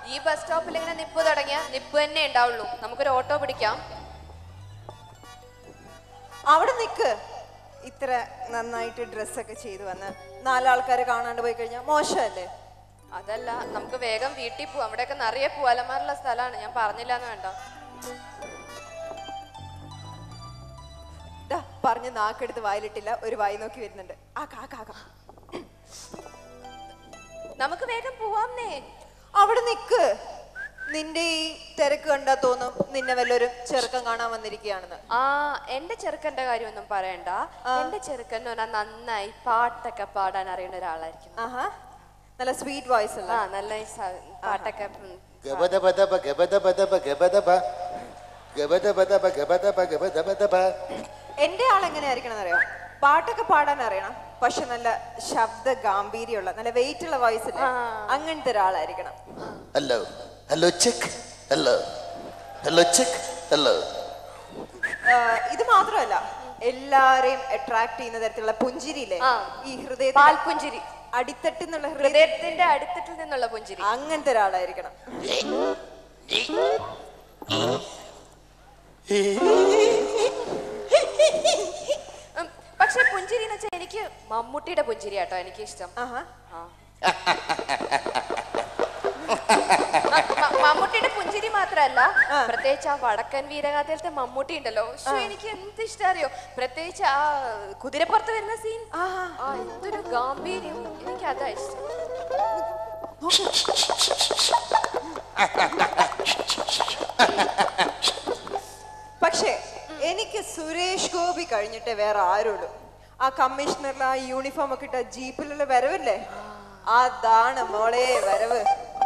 ഈ ബസ് സ്റ്റോപ്പിൽ ഇങ്ങനെ നിപ്പ് തുടങ്ങിയ നിപ്പ് തന്നെ ഉണ്ടാവുള്ളൂ നമുക്കൊരു ഓട്ടോ പിടിക്കാം അവിടെ നിക്ക് ഇത്ര നന്നായിട്ട് ഡ്രസ്സൊക്കെ ചെയ്തു വന്ന് നാലാൾക്കാരെ കാണാണ്ട് പോയി കഴിഞ്ഞാൽ മോശമല്ലേ അതല്ല നമുക്ക് വേഗം വീട്ടിൽ പോവാം അവിടെയൊക്കെ നിറയെ പൂവാലന്മാരുള്ള സ്ഥലമാണ് ഞാൻ പറഞ്ഞില്ല എന്ന് വേണ്ട ദാ പറഞ്ഞ് നാക്കെടുത്ത് വായിലിട്ടില്ല ഒരു വായി നോക്കി വരുന്നുണ്ട് ആ കാ കാ കാ. നമുക്ക് വേഗം പോവാംന്നേ അവിടെ നിക്ക് നിന്റെ ഈ തിരക്ക് കണ്ടാ തോന്നും നിന്നെ വല്ലൊരു ചെറുക്കം കാണാൻ വന്നിരിക്കുകയാണെന്ന് ആ എന്റെ ചെറുക്കന്റെ കാര്യമൊന്നും പറയണ്ട എന്റെ ചെറുക്കൻ എന്ന് പറഞ്ഞാൽ നന്നായി പാട്ടൊക്കെ പാടാൻ അറിയുന്ന ഒരാളായിരിക്കും ആഹാ നല്ല സ്വീറ്റ് വോയിസ് അല്ല ആ നല്ല ഈ സ- പാട്ടൊക്കെ ഉം, ഗബദബദബ ഗബദബദബ ഗബദബ ഗബദബദബ ഗബദബ ഗബദബദബ എന്റെ ആൾ എങ്ങനെ ആയിരിക്കണം അറിയാം പാട്ടൊക്കെ പാടാൻ അറിയണം പക്ഷെ നല്ല ശബ്ദ ഗാംഭീര്യമുള്ള നല്ല വെയിറ്റ് ഉള്ള വോയിസ് അല്ലേ അങ്ങനത്തെ ഒരാളായിരിക്കണം hello hello check hello hello check hello ആ, ഇത് മാത്രമല്ല എല്ലാരെയും അട്രാക്ട് ചെയ്യുന്ന തരത്തിലുള്ള പുഞ്ചിരിയില്ലേ ആ. ഈ ഹൃദയത്തിൽ പാൽപുഞ്ചിരി അടിത്തട്ടിൽ നിന്നുള്ള ഹൃദയ ഹൃദയത്തിന്റെ അടുത്തിട്ടിൽ നിന്നുള്ള പുഞ്ചിരി അങ്ങനത്തെ ഒരാളായിരിക്കണം ഉം, പക്ഷെ പുഞ്ചിരി എന്ന് വെച്ചാൽ എനിക്ക് മമ്മൂട്ടിയുടെ പുഞ്ചിരി കേട്ടോ എനിക്ക് ഇഷ്ടം ആഹാ മമ്മൂട്ടിയുടെ പുഞ്ചിരി മാത്രല്ല പ്രത്യേകിച്ച് ആ വടക്കൻ വീരഗാഥയിലത്തെ മമ്മൂട്ടി ഉണ്ടല്ലോ പക്ഷെ എനിക്ക് എന്ത് ഇഷ്ടം അറിയോ പ്രത്യേകിച്ച് ആ കുതിരപ്പുറത്ത് വരുന്ന സീൻ ആ എന്തൊരു ഗാംഭീര്യം എനിക്ക് അതാ ഇഷ്ടം പക്ഷേ എനിക്ക് സുരേഷ് ഗോപി കഴിഞ്ഞിട്ടേ വേറെ ആരുള്ളൂ ആ കമ്മീഷണറിലെ ആ യൂണിഫോം ഒക്കെ ഇട്ട ജീപ്പിലുള്ള വരവില്ലേ അതാണ് മോളെ വരവ്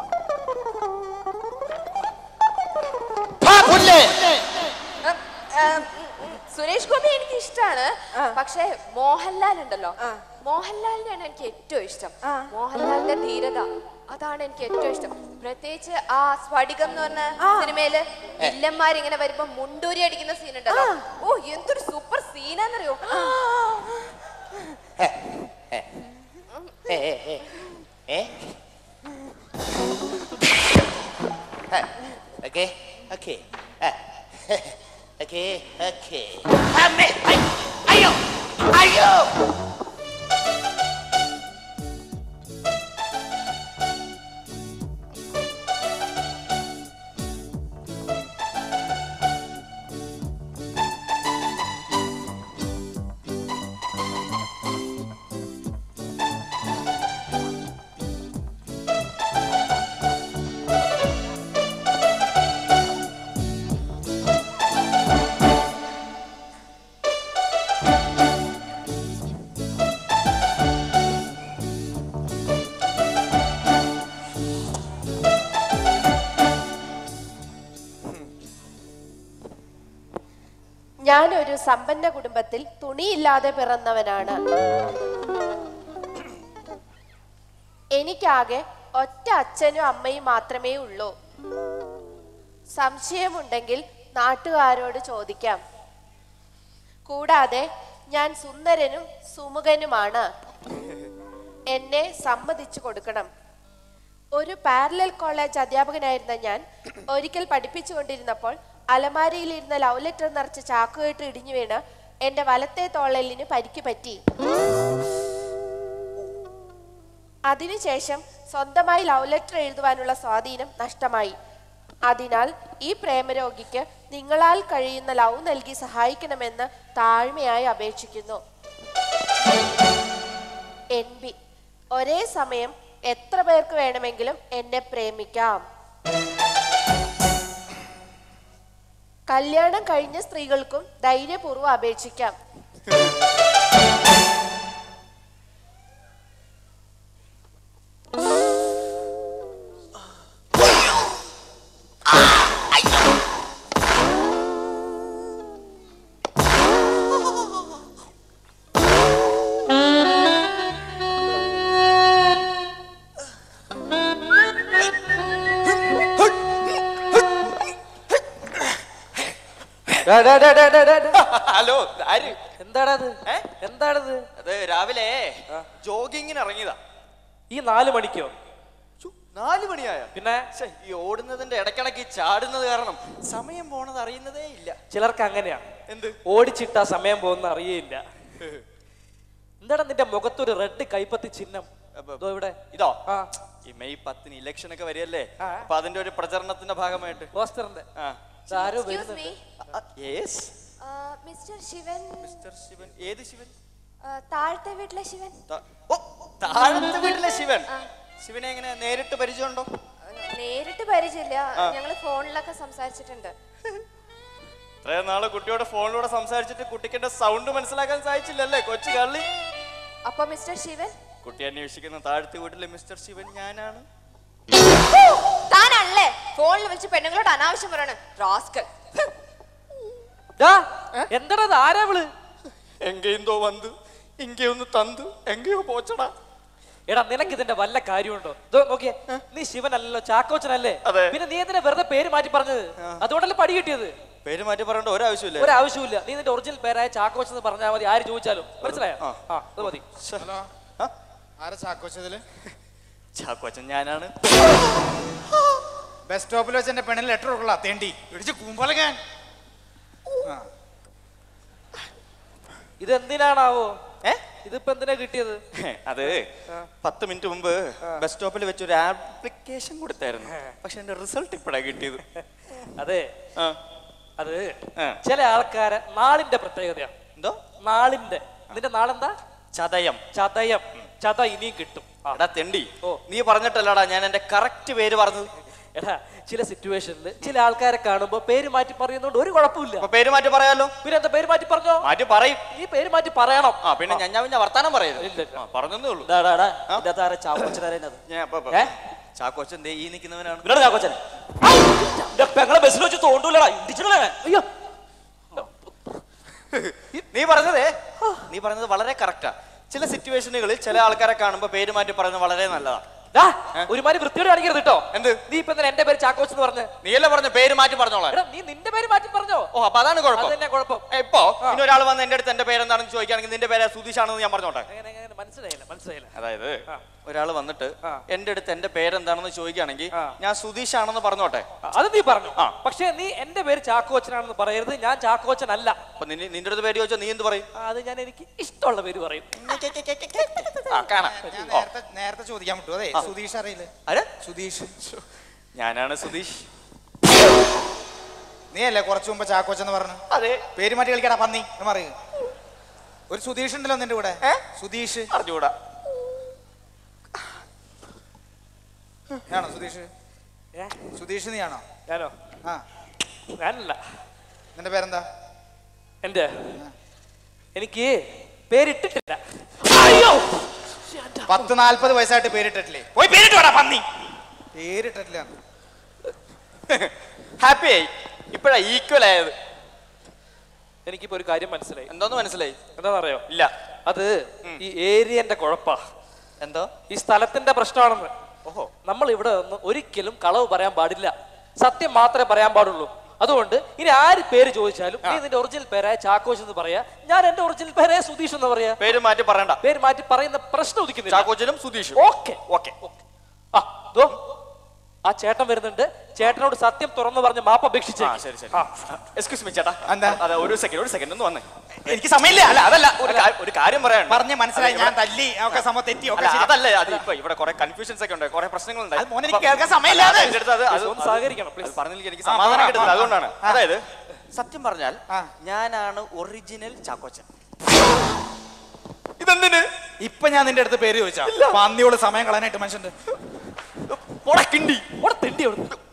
പാ, പുല്ല്. ഉം, ഉം, ഉം, സുരേഷ് ഗോപി എനിക്ക് ഇഷ്ടമാണ് പക്ഷെ മോഹൻലാൽ ഉണ്ടല്ലോ മോഹൻലാലിനെയാണ് എനിക്ക് ഏറ്റവും ഇഷ്ടം മോഹൻലാലിന്റെ ധീരത അതാണ് എനിക്ക് ഏറ്റവും ഇഷ്ടം പ്രത്യേകിച്ച് ആ സ്ഫടികം എന്ന് പറഞ്ഞ സിനിമയില് വില്ലന്മാരിങ്ങനെ വരുമ്പോ മുണ്ടൂരി അടിക്കുന്ന സീൻ ഉണ്ടല്ലോ ഓ എന്തൊരു സൂപ്പർ സീനാന്നറിയോ ഏ, ഏ, ഏ. ഏ? ആ, ഓക്കേ ഓക്കേ ആ, ഓക്കേ ഓക്കേ അമ്മേ, ഐ, അയ്യോ അയ്യോ ഞാനൊരു സമ്പന്ന കുടുംബത്തിൽ തുണിയില്ലാതെ പിറന്നവനാണ് എനിക്കാകെ ഒറ്റ അച്ഛനും അമ്മയും മാത്രമേ ഉള്ളൂ സംശയമുണ്ടെങ്കിൽ നാട്ടുകാരോട് ചോദിക്കാം കൂടാതെ ഞാൻ സുന്ദരനും സുമുഖനുമാണ് എന്നെ സമ്മതിച്ചു കൊടുക്കണം ഒരു പാരലൽ കോളേജ് അധ്യാപകനായിരുന്ന ഞാൻ ഒരിക്കൽ പഠിപ്പിച്ചുകൊണ്ടിരുന്നപ്പോൾ അലമാരയിലിരുന്ന ലവ് ലെറ്റർ നിറച്ച ചാക്കുകെട്ട് ഇടിഞ്ഞു വീണ് എന്റെ വലത്തെ തോളലിന് പരിക്ക് പറ്റി അതിനുശേഷം സ്വന്തമായി ലവ് ലെറ്റർ എഴുതുവാനുള്ള സ്വാധീനം നഷ്ടമായി അതിനാൽ ഈ പ്രേമരോഗിക്ക് നിങ്ങളാൽ കഴിയുന്ന ലവ് നൽകി സഹായിക്കണമെന്ന് താഴ്മയായി അപേക്ഷിക്കുന്നു എൻ ബി ഒരേ സമയം എത്ര പേർക്ക് വേണമെങ്കിലും എന്നെ പ്രേമിക്കാം കല്യാണം കഴിഞ്ഞ സ്ത്രീകൾക്കും ധൈര്യപൂർവ്വം അപേക്ഷിക്കാം ഹലോ ആര് എന്താണത് ഏ? എന്താണത് അത് രാവിലെ ജോഗിങ്ങിന് ഇറങ്ങിയതാ ഈ നാല് മണിക്കോ നാല് മണിയായ പിന്നെ ശ്ശെ, ഈ ഓടുന്നതിന്റെ ഇടയ്ക്കിടയ്ക്ക് ഈ ചാടുന്നത് കാരണം സമയം പോണത് അറിയുന്നതേ ഇല്ല ചിലർക്ക് അങ്ങനെയാ എന്ത് ഓടിച്ചിട്ട സമയം പോകുന്ന അറിയേയില്ല എന്താണ് നിന്റെ മുഖത്തൊരു റെഡ് കൈപ്പത്തി ചിഹ്നം അപ്പൊ- ദോ ഇവിടെ ഇതോ ആ ഈ മെയ് പത്തിന് ഇലക്ഷൻ ഒക്കെ വരികയല്ലേ ആ. അപ്പൊ അതിന്റെ ഒരു പ്രചരണത്തിന്റെ ഭാഗമായിട്ട് പോസ്റ്ററിന്റെ ആ ആരോ എക്സ്ക്യൂസ് വരുന്നുണ്ട് me yes mister Shivan mister Shivan ഏത് ശിവൻ ആ, താഴത്തെ വീട്ടിലെ ശിവൻ ത- ഓ, താഴത്തെ വീട്ടിലെ ശിവൻ ശിവനെ എങ്ങനെ നേരിട്ട് പരിചയമുണ്ടോ നേരിട്ട് പരിചയമില്ല ഞങ്ങൾ ഫോണിലൊക്കെ സംസാരിച്ചിട്ടുണ്ട് ഇത്രയും നാള് കുട്ടിയോട് ഫോണിലൂടെ സംസാരിച്ചിട്ട് കുട്ടിക്ക് എന്റെ സൗണ്ട് മനസ്സിലാക്കാൻ സാധിച്ചില്ലല്ലേ കൊച്ചു കള്ളി അപ്പൊ മിസ്റ്റർ ശിവൻ കുട്ടി അന്വേഷിക്കുന്ന താഴത്തെ വീട്ടിലെ മിസ്റ്റർ ശിവൻ ഞാനാണ് താനല്ലേ ഫോണിൽ വിളിച്ച് പെണ്ണുങ്ങളോട് അനാവശ്യം പറയണ റാസ്കൽ ഡാ, എന്താടാ ഇത്? ആരാ വിള് എങ്കെന്തോ വന്ന് ഇങ്ങയൊന്ന് തന്ത് എങ്കയോ പോച്ചടാ എടാ നിനക്ക് ഇതിന്റെ വല്ല കാര്യമുണ്ടോ ദോ നോക്കിയേ നീ ശിവനല്ലല്ലോ ചാക്കോച്ചനല്ലേ അതെ. പിന്നെ നീ എന്തിനാ വെറുതെ പേര് മാറ്റി പറഞ്ഞത് അതുകൊണ്ടല്ലേ പടി കിട്ടിയത് പേര് മാറ്റി പറയേണ്ട ഒരാവശ്യമില്ല ഒരാവശ്യമില്ല നീ നിന്റെ ഒറിജിനൽ പേരായ ചാക്കോച്ചൻ എന്ന് പറഞ്ഞാൽ മതി ആര് ചോദിച്ചാലും മനസ്സിലായോ ആ. ആ അത് മതി ഹലോ ആരാ ചാക്കോച്ചതില് ചാക്കോച്ചൻ ഞാനാണ് ബസ് സ്റ്റോപ്പിൽ വെച്ച് എന്റെ പെണ്ണിന് ലെറ്റർ കൊടുക്കല തേണ്ടി ഇടിച്ച് കൂമ്പോലക്കാൻ ഇത് എന്തിനാണാവോ ഏ ഇതിപ്പോ എന്തിനാ കിട്ടിയത് അത് പത്ത് മിനിറ്റ് മുമ്പ് ബസ് സ്റ്റോപ്പിൽ വെച്ച് ഒരു ആപ്ലിക്കേഷൻ കൊടുത്തായിരുന്നു പക്ഷെ എന്റെ റിസൾട്ട് ഇപ്പഴാ കിട്ടിയത് അതെ ആ. അത് ആ. ചില ആൾക്കാരെ നാളിന്റെ പ്രത്യേകതയാണ് എന്തോ നാളിന്റെ നിന്റെ നാളെന്താ ചതയം ചതയം ചത ഇനിയും കിട്ടും ആ. എടാ തെണ്ടി ഓ. നീ പറഞ്ഞിട്ടല്ലടാ ഞാൻ എന്റെ കറക്റ്റ് പേര് പറഞ്ഞത് എടാ ചില സിറ്റുവേഷനിൽ ചില ആൾക്കാരെ കാണുമ്പോ പേര് മാറ്റി പറയുന്നോണ്ട് ഒരു കുഴപ്പമില്ല അപ്പൊ പേര് മാറ്റി പറയാലോ പിന്നെ എന്താ പേര് മാറ്റി പറഞ്ഞോ മാറ്റി പറയും ഈ പേര് മാറ്റി പറയണം ആ പിന്നെ ഞാൻ ഞാൻ പിന്നെ വർത്താനം പറയരുത് ഇല്ല, ഇല്ല. ആ, പറഞ്ഞതേ ഉള്ളൂ ഞാൻ ഇപ്പൊ- ഇപ്പൊ- ഏ? ചാക്കോച്ചൻ ദേ ഈ നിൽക്കുന്നവനാണ് പെങ്ങളെ ബസ്സിൽ വെച്ച് തോണ്ടൂലടാ ഇടിച്ചിടലേ അയ്യോ നീ പറഞ്ഞതേ നീ പറഞ്ഞത് വളരെ കറക്റ്റാ ചില സിറ്റുവേഷനുകളിൽ ചില ആൾക്കാരെ കാണുമ്പോ പേര് മാറ്റി പറയുന്നത് വളരെ നല്ലതാ ഡാ, ഒരുമാതിരി വൃത്തിയോട് കാണിക്കരുത് കേട്ടോ എന്ത്? നീ ഇപ്പൊ എന്തിനാ എന്റെ പേര് ചാക്കോച്ച് എന്ന് പറഞ്ഞ് നീയല്ലേ പറഞ്ഞ പേര് മാറ്റി പറഞ്ഞോളാം എടാ നീ നിന്റെ പേര് മാറ്റി പറഞ്ഞോ ഓ അപ്പൊ അതാണ് കുഴപ്പം അത് തന്നെ കുഴപ്പം ഏ, ഇപ്പൊ ഇനി ഒരാൾ വന്ന് എന്റെ അടുത്ത് എന്റെ പേരെന്താണെന്ന് ചോദിക്കുകയാണെങ്കിൽ നിന്റെ പേര് സുധീഷ് ആണെന്ന് ഞാൻ പറഞ്ഞോട്ടെ എങ്ങനെ എങ്ങനെ മനസ്സിലായില്ല മനസ്സിലായില്ല അതായത് ആ. ഒരാൾ വന്നിട്ട് ആ. എന്റെ അടുത്ത് എന്റെ പേരെന്താണെന്ന് ചോദിക്കുകയാണെങ്കിൽ ആ. ഞാൻ സുധീഷ് ആണെന്ന് പറഞ്ഞോട്ടെ അത് നീ പറഞ്ഞു ആ. പക്ഷേ നീ എന്റെ പേര് ചാക്കോച്ചനാണെന്ന് പറയരുത് ഞാൻ ചാക്കോച്ചനല്ല അപ്പൊ നിന്നെ നിന്റെ അടുത്ത് പേര് ചോദിച്ചാൽ നീ എന്ത് പറയും ആ, അത് ഞാൻ എനിക്ക് ഇഷ്ടമുള്ള പേര് പറയും ആ കാണാം ഞാൻ ഓ, നേരത്തെ നേരത്തെ ചോദിക്കാൻ പറ്റുമോ അതെ സുധീഷ് അറിയില്ലേ ആര്? സുധീഷ് ഞാനാണ് സുധീഷ് നീ അല്ലേ കുറച്ചു മുമ്പ് ചാക്കോച്ചെന്ന് പറഞ്ഞു അതെ പേര് മാറ്റി കളിക്കടാ പന്നി എന്ന് പറയൂ ഒരു സുധീഷ് ഉണ്ടല്ലോ നിന്റെ കൂടെ ഏ? സുധീഷ് അറിഞ്ഞൂടാ ആണോ സുധീഷ് ഏ? സുധീഷ് നീ ആണോ ഞാനോ ആ ഞാനല്ല നിന്റെ പേരെന്താ എന്റെ എനിക്ക് പേരിട്ടിട്ടില്ല അയ്യോ പത്ത് നാല്പത് വയസ്സായിട്ട് പേരിട്ടിട്ടില്ലേ പോയി പേരിട്ട് വേടാ പന്നി പേരിട്ടിട്ടില്ല ഹാപ്പി ആയി ഇപ്പഴാ ഈക്വൽ ആയത് എനിക്കിപ്പോ ഒരു കാര്യം മനസ്സിലായി എന്തോന്ന് മനസ്സിലായി എന്താണെന്നറിയോ ഇല്ല അത് ഈ ഏരിയന്റെ കുഴപ്പാ എന്തോ ഈ സ്ഥലത്തിന്റെ പ്രശ്നമാണെന്ന് ഓഹോ നമ്മൾ ഇവിടെ നിന്ന് ഒരിക്കലും കളവ് പറയാൻ പാടില്ല സത്യം മാത്രമേ പറയാൻ പാടുള്ളൂ അതുകൊണ്ട് ഇനി ആര് പേര് ചോദിച്ചാലും നീ നിന്റെ ഒറിജിനൽ പേരായ ചാക്കോച്ച് എന്ന് പറയാ ഞാൻ എന്റെ ഒറിജിനൽ പേരായ സുധീഷ് എന്ന് പറയാ പേര് മാറ്റി പറയണ്ട പേര് മാറ്റി പറയുന്ന പ്രശ്നം ഉദിക്കുന്നില്ല ചാക്കോച്ചനും സുധീഷും ഓക്കെ ഓക്കെ ആ ദോ ആ ചേട്ടൻ വരുന്നുണ്ട് ചേട്ടനോട് സത്യം തുറന്നു പറഞ്ഞ് മാപ്പ് അപേക്ഷിച്ചേ ആ ശരി ശരി എക്സ്ക്യൂസ് മീ ചേട്ടാ എന്താ? അതെ ഒരു സെക്കൻഡ് ഒരു സെക്കൻഡ് ഒന്ന് വന്നേ എനിക്ക് സമയമില്ല അല്ല അതല്ല ഒരു കാ- ഒരു കാര്യം പറയാൻ പറഞ്ഞ് മനസ്സിലായി ഞാൻ തല്ലി ഒക്കെ സമ തെറ്റി ഒക്കെ അല്ല ശരി. അതല്ലേ അത് ഇപ്പൊ ഇവിടെ കുറെ കൺഫ്യൂഷൻസ് ഒക്കെ ഉണ്ട് കുറെ പ്രശ്നങ്ങളുണ്ട് അത് മോനെ എനിക്ക് കേൾക്കാൻ സമയമില്ല അത്. എന്റെ അടുത്ത് അത് അത് ഒന്ന് സഹകരിക്കണം, please. അത് പറഞ്ഞില്ലെങ്കിൽ എനിക്ക് ആ, സമാധാനം പറ, കിട്ടുന്നില്ല പറ. അതുകൊണ്ടാണ് ആ. അതായത് സത്യം പറഞ്ഞാൽ ആ. ഞാനാണ് ഒറിജിനൽ ചാക്കോച്ചൻ ഇതെന്തിന് ഇപ്പൊ ഞാൻ നിന്റെ അടുത്ത് പേര് ചോദിച്ചാ പന്നിയോട് സമയം കളയാനായിട്ട് മനുഷ്യന്റെ പോടാ കിണ്ടി ഇവിടെ തെണ്ടി അവിടുന്ന്